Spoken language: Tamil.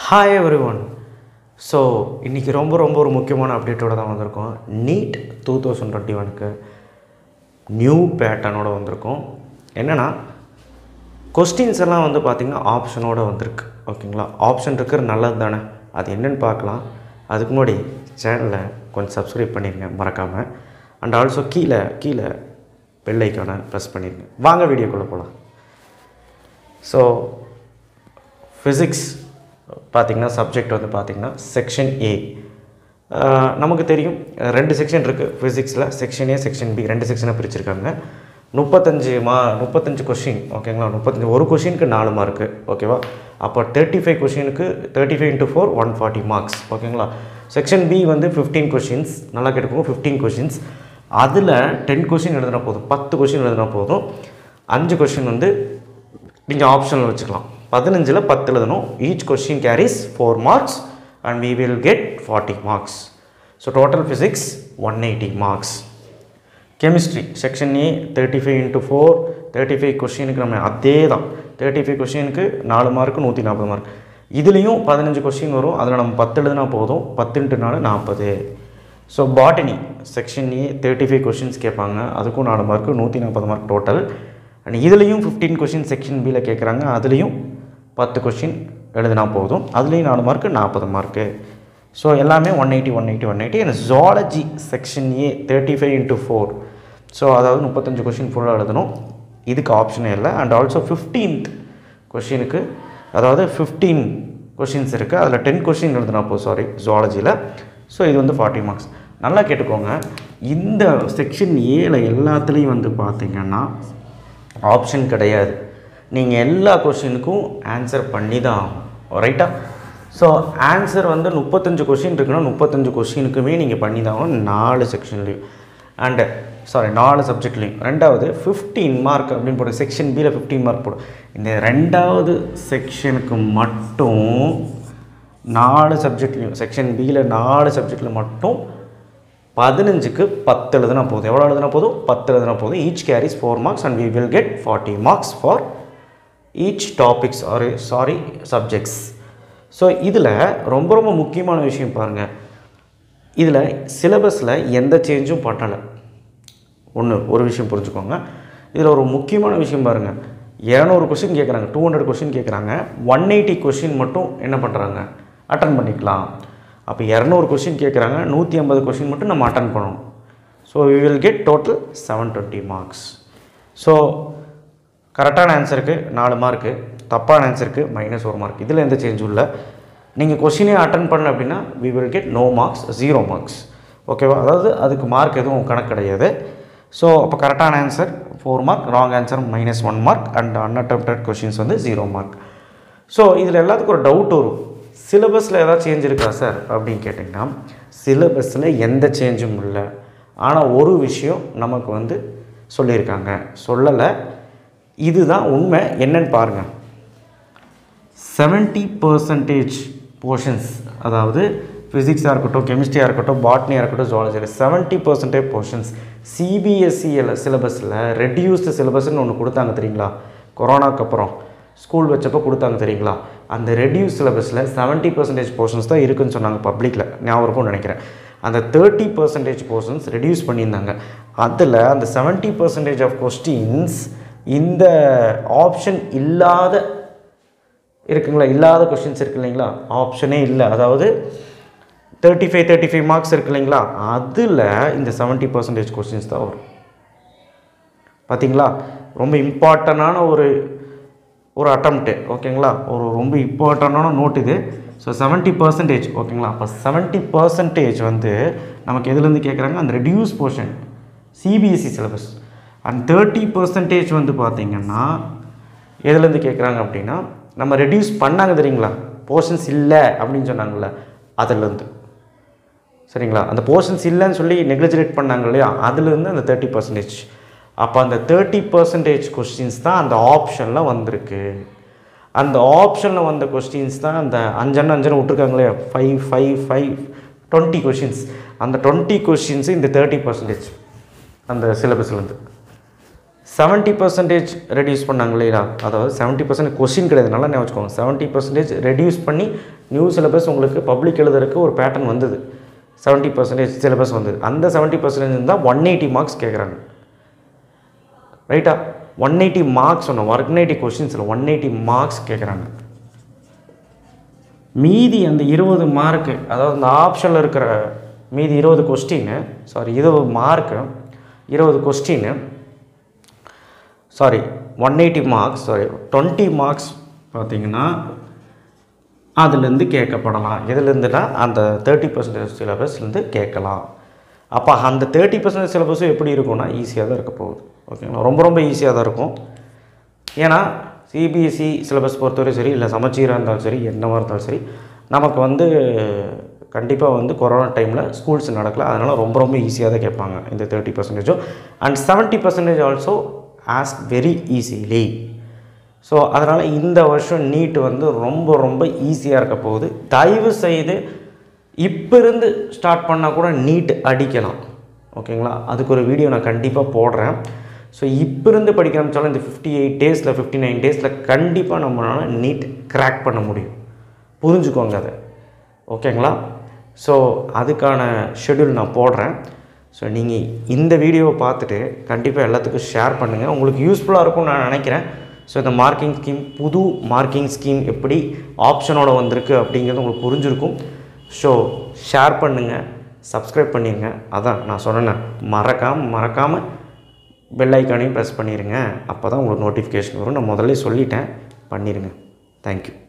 ஹாய் எவ்ரி ஒன் ஸோ இன்றைக்கி ரொம்ப ரொம்ப ஒரு முக்கியமான அப்டேட்டோட தான் வந்திருக்கோம் நீட் டூ தௌசண்ட் டுவெண்ட்டி ஒனுக்கு நியூ பேட்டர்னோட வந்திருக்கோம் என்னென்னா கொஸ்டின்ஸ் எல்லாம் வந்து பார்த்திங்கன்னா ஆப்ஷனோட வந்திருக்கு ஓகேங்களா ஆப்ஷன் இருக்கிறது நல்லது தானே அது என்னென்னு பார்க்கலாம் அதுக்கு முன்னாடி சேனலை கொஞ்சம் சப்ஸ்கிரைப் பண்ணிடுங்க மறக்காமல் அண்ட் ஆல்சோ கீழே கீழே பெல் ஐக்கானை ப்ரெஸ் பண்ணிடுங்க வாங்க வீடியோக்குள்ளே போகலாம் ஸோ ஃபிசிக்ஸ் பார்த்திங்கன்னா சப்ஜெக்ட் வந்து பார்த்திங்கன்னா செக்ஷன் ஏ நமக்கு தெரியும் ரெண்டு செக்ஷன் இருக்குது ஃபிசிக்ஸில் செக்ஷன் ஏ செக்ஷன் பி ரெண்டு செக்ஷனாக பிரிச்சிருக்காங்க முப்பத்தஞ்சு மா முப்பத்தஞ்சு கொஷின் ஓகேங்களா முப்பத்தஞ்சு ஒரு கொஷினுக்கு நாலு மார்க்கு ஓகேவா அப்போ தேர்ட்டி ஃபைவ் கொஷினுக்கு thirty five into four one forty marks ஓகேங்களா செக்ஷன் பி வந்து ஃபிஃப்டீன் கொஷின்ஸ் நல்லா கேட்டுக்கோங்க ஃபிஃப்டீன் கொஷின்ஸ் அதில் டென் கொஷின் எழுதினா போதும் பத்து கொஷின் எழுதினா போதும் அஞ்சு கொஷின் வந்து நீங்கள் ஆப்ஷனில் வச்சுக்கலாம் பதினஞ்சில் பத்து எழுதணும் each question carries four marks and we will get forty marks so total physics one eighty marks chemistry section A thirty five into four thirty five கொஷினுக்கு நம்ம அதே தான் தேர்ட்டி ஃபைவ் கொஷினுக்கு நாலு மார்க்கு நூற்றி நாற்பது மார்க் இதுலேயும் பதினஞ்சு கொஷின் வரும் அதில் நம்ம பத்து எழுதுனா போதும் பத்து இன்ட்டு நாலு நாற்பது so botany section A thirty five questions கேட்பாங்க அதுக்கும் நாலு மார்க்கு நூற்றி நாற்பது மார்க் டோட்டல் அண்ட் இதுலேயும் ஃபிஃப்டீன் கொஷின் செக்ஷன் பியில் கேட்குறாங்க அதுலேயும் பத்து கொஷின் எழுதினா போதும் அதுலேயும் நாலு மார்க்கு நாற்பது மார்க்கு ஸோ எல்லாமே one eighty one eighty one eighty and zoology section A thirty five into four so அதாவது முப்பத்தஞ்சு கொஷின் ஃபுல்லாக எழுதணும் இதுக்கு ஆப்ஷனே இல்லை அண்ட் ஆல்சோ ஃபிஃப்டீன்த் கொஷினுக்கு அதாவது ஃபிஃப்டீன் கொஷின்ஸ் இருக்குது அதில் டென் கொஷின் எழுதுனா போதும் சாரி ஜுவாலஜியில் ஸோ இது வந்து ஃபார்ட்டி மார்க்ஸ் நல்லா கேட்டுக்கோங்க இந்த செக்ஷன் ஏல எல்லாத்துலேயும் வந்து பார்த்தீங்கன்னா ஆப்ஷன் கிடையாது நீங்கள் எல்லா கொஷினுக்கும் ஆன்சர் பண்ணி தான் ஆகும் ரைட்டா ஸோ ஆன்சர் வந்து முப்பத்தஞ்சு கொஷின் இருக்குன்னா முப்பத்தஞ்சு கொஷினுக்குமே நீங்கள் பண்ணி தான் ஆகணும் நாலு செக்ஷன்லேயும் அண்டு சாரி நாலு சப்ஜெக்ட்லேயும் ரெண்டாவது ஃபிஃப்டீன் மார்க் அப்படின்னு போட்டு செக்ஷன் பியில் ஃபிஃப்டீன் மார்க் போடும் இந்த ரெண்டாவது செக்ஷனுக்கு மட்டும் நாலு சப்ஜெக்ட்லேயும் செக்ஷன் பியில் நாலு சப்ஜெக்டில் மட்டும் பதினஞ்சுக்கு பத்து எழுதுனா போதும் எவ்வளோ எழுதுனா போதும் பத்து எழுதுனா போதும் each carries four marks and we will get forty marks for each topics or sorry subjects so இதில் ரொம்ப ரொம்ப முக்கியமான விஷயம் பாருங்கள் இதில் சிலபஸில் எந்த சேஞ்சும் பண்ணலை ஒன்று ஒரு விஷயம் புரிஞ்சுக்கோங்க இதில் ஒரு முக்கியமான விஷயம் பாருங்கள் இரநூறு கொஷின் கேட்குறாங்க டூ ஹண்ட்ரட் கொஷின் கேட்குறாங்க ஒன் எயிட்டி கொஷின் மட்டும் என்ன பண்ணுறாங்க அட்டன் பண்ணிக்கலாம் அப்போ இரநூறு கொஷின் கேட்குறாங்க நூற்றி ஐம்பது கொஷின் மட்டும் நம்ம அட்டன் பண்ணணும் so we will get total seven twenty marks so கரெக்டான ஆன்சருக்கு நாலு மார்க்கு தப்பான ஆன்சருக்கு மைனஸ் ஒரு மார்க் இதில் எந்த சேஞ்சும் இல்லை நீங்கள் கொஷினே அட்டன் பண்ணல அப்படின்னா we will get no marks zero marks ஓகேவா அதாவது அதுக்கு மார்க் எதுவும் கணக்கு கிடையாது ஸோ அப்போ கரெக்டான answer four mark wrong answer minus one mark and unattempted questions வந்து ஜீரோ மார்க் ஸோ இதில் எல்லாத்துக்கும் ஒரு டவுட் வரும் சிலபஸில் ஏதாவது சேஞ்ச் இருக்கா சார் அப்படின்னு கேட்டிங்கன்னா சிலபஸில் எந்த சேஞ்சும் இல்லை ஆனால் ஒரு விஷயம் நமக்கு வந்து சொல்லியிருக்காங்க சொல்லலை இதுதான் உண்மை என்னன்னு பாருங்கள் செவன்ட்டி பர்சன்டேஜ் போர்ஷன்ஸ் அதாவது ஃபிசிக்ஸாக இருக்கட்டும் கெமிஸ்ட்ரியாக இருக்கட்டும் பாட்னியாக இருக்கட்டும் ஜுவாலஜியில் செவன்ட்டி பர்சன்டேஜ் போர்ஷன்ஸ் சிபிஎஸ்சியில் சிலபஸில் ரெடியூஸ்டு சிலபஸ்ன்னு ஒன்று கொடுத்தாங்க தெரியுங்களா கொரோனாக்கு அப்புறம் ஸ்கூல் வச்சப்போ கொடுத்தாங்க தெரியுங்களா அந்த ரெடியூஸ் சிலபஸில் செவன்ட்டி பர்சன்டேஜ் போர்ஷன்ஸ் தான் இருக்குன்னு சொன்னாங்க பப்ளிக்கில் ஞாபகம் இருக்கும்னு நினைக்கிறேன் அந்த தேர்ட்டி பர்சன்டேஜ் போர்ஷன்ஸ் ரெடியூஸ் பண்ணியிருந்தாங்க அதில் அந்த செவன்ட்டி பர்சன்டேஜ் ஆஃப் கொஸ்டின்ஸ் இந்த ஆப்ஷன் இல்லாத இருக்குங்களா இல்லாத கொஷின்ஸ் இருக்கு இல்லைங்களா ஆப்ஷனே இல்லை அதாவது thirty five thirty five marks இருக்கு இல்லைங்களா அதில் இந்த செவன்ட்டி பர்சன்டேஜ் கொஸ்டின்ஸ் தான் வரும் பார்த்தீங்களா ரொம்ப இம்பார்ட்டண்டான ஒரு ஒரு அட்டம்ப்ட்டு ஓகேங்களா ஒரு ரொம்ப இம்பார்ட்டண்டான நோட் இது ஸோ செவன்ட்டி பர்சன்டேஜ் ஓகேங்களா அப்போ செவன்ட்டி பர்சன்டேஜ் வந்து நமக்கு எதுலேருந்து கேட்குறாங்க அந்த reduce portion CBSE syllabus and thirty percentage வந்து பார்த்திங்கன்னா எதுலேருந்து கேட்குறாங்க அப்படின்னா நம்ம ரெடியூஸ் பண்ணாங்க தெரியுங்களா போர்ஷன்ஸ் இல்லை அப்படின்னு சொன்னாங்கள்ல அதுலேருந்து சரிங்களா அந்த போர்ஷன்ஸ் இல்லைன்னு சொல்லி நெக்லிஜிலேட் பண்ணாங்க இல்லையா அதுலேருந்து அந்த தேர்ட்டி பர்சன்டேஜ் அப்போ அந்த தேர்ட்டி பர்சன்டேஜ் கொஸ்டின்ஸ் தான் அந்த ஆப்ஷனில் வந்திருக்கு அந்த ஆப்ஷனில் வந்த கொஸ்டின்ஸ் தான் அந்த அஞ்சன்னு அஞ்சன்னு விட்ருக்காங்க இல்லையா five five five twenty questions அந்த டுவெண்ட்டி கொஷின்ஸு இந்த தேர்ட்டி பர்சன்டேஜ் அந்த சிலபஸ்லேருந்து செவன்ட்டி பர்சன்டேஜ் ரெடியூஸ் பண்ணாங்க இல்லையா அதாவது செவன்ட்டி பர்சன்ட் கொஸ்டின் கிடையாது நல்லா ஞாபகம் வச்சுக்கோங்க செவன்ட்டி பர்சன்டேஜ் ரெடியூஸ் பண்ணி நியூ சிலபஸ் உங்களுக்கு பப்ளிக் எழுதுறதுக்கு ஒரு பேட்டர்ன் வந்தது செவன்ட்டி பர்சன்டேஜ் சிலபஸ் வந்தது அந்த செவன்ட்டி பர்சன்டேஜ் தான் ஒன் எயிட்டி மார்க்ஸ் கேட்குறாங்க ரைட்டா ஒன் எயிட்டி மார்க்ஸ் சொன்னோம் ஒன் எயிட்டி கொஸ்டின்ஸில் ஒன் எயிட்டி மார்க்ஸ் கேட்குறாங்க மீதி அந்த இருபது மார்க்கு அதாவது அந்த ஆப்ஷனில் இருக்கிற மீதி இருபது கொஸ்டின்னு சாரி இருபது மார்க்கு இருபது கொஸ்டின்னு sorry one eighty marks sorry twenty marks பார்த்தீங்கன்னா அதுலேருந்து கேட்கப்படலாம் எதுலேருந்துனா அந்த தேர்ட்டி பர்சன்டேஜ் சிலபஸ்லேருந்து கேட்கலாம் அப்போ அந்த தேர்ட்டி பர்சன்டேஜ் சிலபஸும் எப்படி இருக்கும்னா ஈஸியாக தான் இருக்க போகுது ஓகேங்களா ரொம்ப ரொம்ப ஈஸியாக தான் இருக்கும் ஏன்னா சிபிஎஸ்சி சிலபஸ் பொறுத்தவரை சரி இல்லை சமச்சீராக இருந்தாலும் சரி என்னவாக இருந்தாலும் சரி நமக்கு வந்து கண்டிப்பாக வந்து கொரோனா டைமில் ஸ்கூல்ஸ் நடக்கல அதனால் ரொம்ப ரொம்ப ஈஸியாக தான் கேட்பாங்க இந்த தேர்ட்டி பர்சன்டேஜும் and seventy percentage also ask very easily so அதனால் இந்த வருஷம் நீட் வந்து ரொம்ப ரொம்ப ஈஸியாக இருக்க போகுது தயவு செய்து இப்போ இருந்து ஸ்டார்ட் பண்ணால் கூட நீட் அடிக்கலாம் ஓகேங்களா அதுக்கு ஒரு வீடியோ நான் கண்டிப்பாக போடுறேன் ஸோ இப்போ இருந்து படிக்க ஆரம்பித்தாலும் இந்த ஃபிஃப்டி எயிட் டேஸில் ஃபிஃப்டி நைன் டேஸில் கண்டிப்பாக நம்மளால் நீட் கிராக் பண்ண முடியும் புரிஞ்சுக்கோங்க அதை ஓகேங்களா ஸோ அதுக்கான ஷெடியூல் நான் போடுறேன் ஸோ நீங்கள் இந்த வீடியோவை பார்த்துட்டு கண்டிப்பாக எல்லாத்துக்கும் ஷேர் பண்ணுங்கள் உங்களுக்கு யூஸ்ஃபுல்லாக இருக்கும்னு நான் நினைக்கிறேன் ஸோ இந்த மார்க்கிங் ஸ்கீம் புது மார்க்கிங் ஸ்கீம் எப்படி ஆப்ஷனோட வந்திருக்கு அப்படிங்கிறது உங்களுக்கு புரிஞ்சிருக்கும் ஸோ ஷேர் பண்ணுங்கள் சப்ஸ்கிரைப் பண்ணிடுங்க அதான் நான் சொன்னேன் மறக்காமல் மறக்காமல் பெல் ஐக்கானையும் ப்ரெஸ் பண்ணிடுங்க அப்போ தான் உங்களுக்கு நோட்டிஃபிகேஷன் வரும் நான் முதல்ல சொல்லிட்டேன் பண்ணிடுங்க தேங்க்யூ